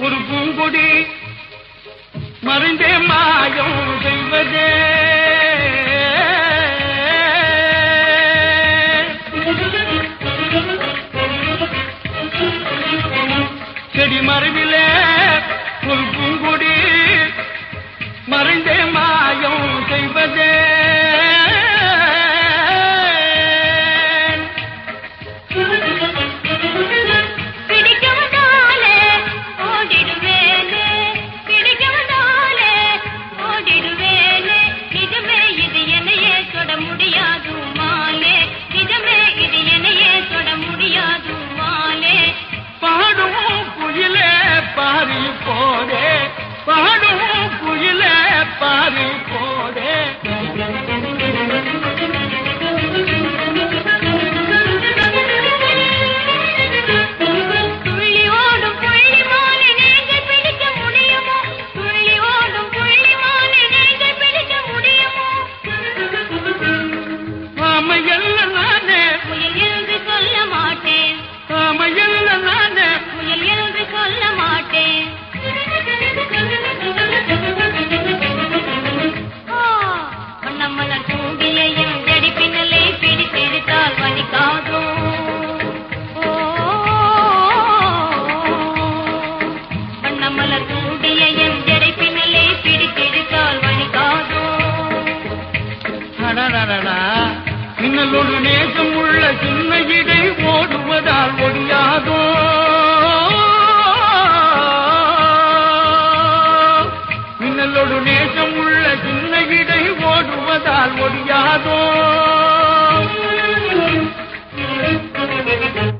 ஒரு பூங்குடி மறைந்தே மாயம் செய்வதே செடி மறைவிலே ஒரு பூங்குடி மறைந்தே மாயம் செய்வதே பிடிக்கவதாலே ஓடிடுவேனே பிடிக்கவதாலே ஓடிடுவேனே நிஜமே இது என்னையே தொட முடியாது மாலே நிஜமே இது என்னையே தொட முடியாது மாலே பாடும் குயிலே பாரி போதே பாடும் குயிலே பாரி போதே துள்ளி ஓடும் புள்ளி மாலை நீங்கள் பிடிக்க முடியுமோ துள்ளி ஓடும் புள்ளி மாலை நீங்கள் பிடிக்க முடியுமோ ஆமையல்ல நானே முயல் என்று சொல்ல மாட்டேன் ஆமையல்ல நானே முயல் என்று சொல்ல மாட்டேன் ஆ, வண்ணமலர் தூங்கிய என் ஜடி பின்னலை பிடித்தெடுத்தால் வலிக்காதோ ஓ, வண்ணமலர் தூங்கிய என் ஜடை பின்னலை பிடித்தெடுத்தால் வலிக்காதோ அடடடடா மின்னலோடு நேசம் உள்ள சின்ன இடை ஓடுவதால் ஒடியாதோ மின்னலோடு நேசம் உள்ள சின்ன இடை ஓடுவதால் ஒடியாதோ